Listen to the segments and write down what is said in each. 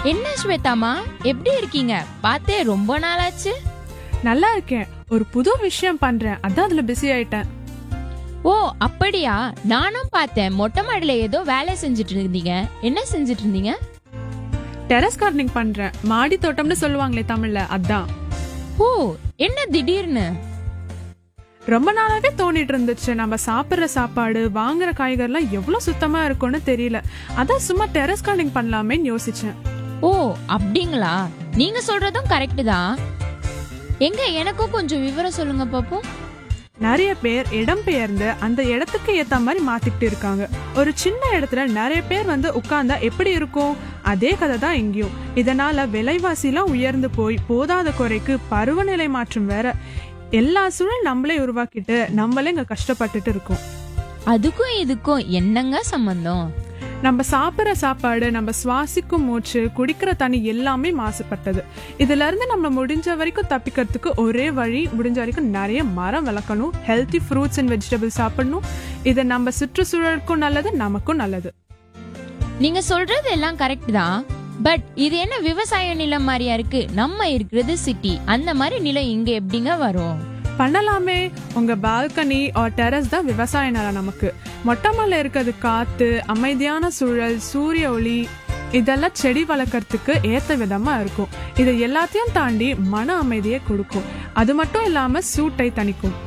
என்ன ஸ்வேதாமா எப்படி இருக்கீங்க பார்த்தே ரொம்ப நாளாச்சு நல்லா இருக்கேன் ஒரு புது விஷயம் பண்றேன் அதான் அதுல பிஸி ஆயிட்டேன் ஓ அப்படியா நானும் பார்த்தேன் மொட்டை மாடியில ஏதோ வேலை செஞ்சுட்டு இருந்தீங்க என்ன செஞ்சுட்டு இருந்தீங்க டெரஸ் கார்டனிங் பண்றேன் மாடி தோட்டம்னு சொல்லுவாங்களே தமிழ்ல அதான் ஓ என்ன திடீர்னு ரொம்ப நாளாவே தோணிட்டு இருந்துச்சு நம்ம சாப்பிடுற சாப்பாடு வாங்குற காய்கறிலாம் எவ்வளவு சுத்தமா இருக்கும்னு தெரியல அதான் சும்மா டெரஸ் கார்டனிங் பண்ணலாமேன்னு யோசிச்சேன் ஓ அப்படிங்களா நீங்க சொல்றதும் கரெக்ட் தான் எங்க எனக்கும் கொஞ்சம் விவரம் சொல்லுங்க பாப்போம் நிறைய பேர் இடம் பெயர்ந்து அந்த இடத்துக்கு ஏத்த மாதிரி மாத்திக்கிட்டு இருக்காங்க ஒரு சின்ன இடத்துல நிறைய பேர் வந்து உட்கார்ந்தா எப்படி இருக்கும் அதே கதை தான் இங்கேயும் இதனால விலைவாசிலாம் உயர்ந்து போய் போதாத குறைக்கு பருவநிலை மாற்றம் வேற எல்லா சூழல் நம்மளே உருவாக்கிட்டு நம்மளே இங்க கஷ்டப்பட்டுட்டு இருக்கோம் அதுக்கும் இதுக்கும் என்னங்க சம்பந்தம் நம்ம சாப்பிட்ற சாப்பாடு நம்ம சுவாசிக்கும் மூச்சு குடிக்கிற தண்ணி எல்லாமே மாசுபட்டது இதுல இருந்து நம்ம முடிஞ்ச வரைக்கும் தப்பிக்கிறதுக்கு ஒரே வழி முடிஞ்ச வரைக்கும் நிறைய மரம் வளர்க்கணும் ஹெல்த்தி ஃப்ரூட்ஸ் அண்ட் வெஜிடபிள்ஸ் சாப்பிடணும் இது நம்ம சுற்றுச்சூழலுக்கும் நல்லது நமக்கும் நல்லது நீங்க சொல்றது எல்லாம் கரெக்ட் தான் பட் இது என்ன விவசாய நிலம் மாதிரியா இருக்கு நம்ம இருக்கிறது சிட்டி அந்த மாதிரி நிலம் இங்க எப்படிங்க வரும் பண்ணலாமே உங்க பால்கனி ஆர் டெரஸ் தான் விவசாய நிலம் நமக்கு மொட்டை மாடில இருக்கிறது காத்து அமைதியான சூழல் சூரிய ஒளி இதெல்லாம் செடி வளர்க்கறதுக்கு ஏத்த விதமா இருக்கும் இது எல்லாத்தையும் தாண்டி மன அமைதியை கொடுக்கும் அது மட்டும் இல்லாம சூட்டை தணிக்கும்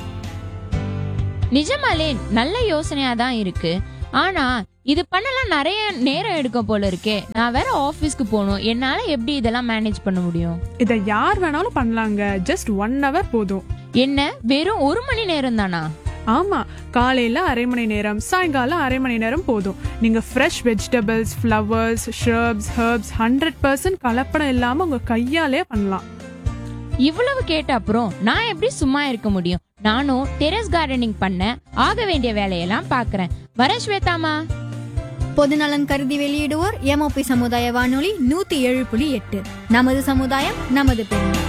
நிஜமாலே நல்ல யோசனையா தான் இருக்கு ஆனா இது பண்ணலாம் நிறைய நேரம் எடுக்கும் போல இருக்கே நான் வேற ஆபீஸ்க்கு போகணும் என்னால எப்படி இதெல்லாம் மேனேஜ் பண்ண முடியும் இதை யார் வேணாலும் பண்ணலாங்க ஜஸ்ட் ஒன் ஹவர் போதும் என்ன வெறும் ஒரு மணி நேரம் தானா ஆமா காலையில அரை மணி நேரம் சாயங்காலம் அரை மணி நேரம் போதும் நீங்க fresh vegetables flowers shrubs herbs hundred percent கலப்படம் இல்லாம உங்க கையாலே பண்ணலாம் இவ்வளவு கேட்ட அப்புறம் நான் எப்படி சும்மா இருக்க முடியும் நானும் டெரஸ் கார்டனிங் பண்ண ஆக வேண்டிய வேலையெல்லாம் பாக்குறேன் வர ஸ்வேதாமா பொதுநலன் கருதி வெளியிடுவோர் எம்ஓபி சமுதாய வானொலி நூத்தி ஏழு புள்ளி எட்டு நமது சமுதாயம் நமது பெருமை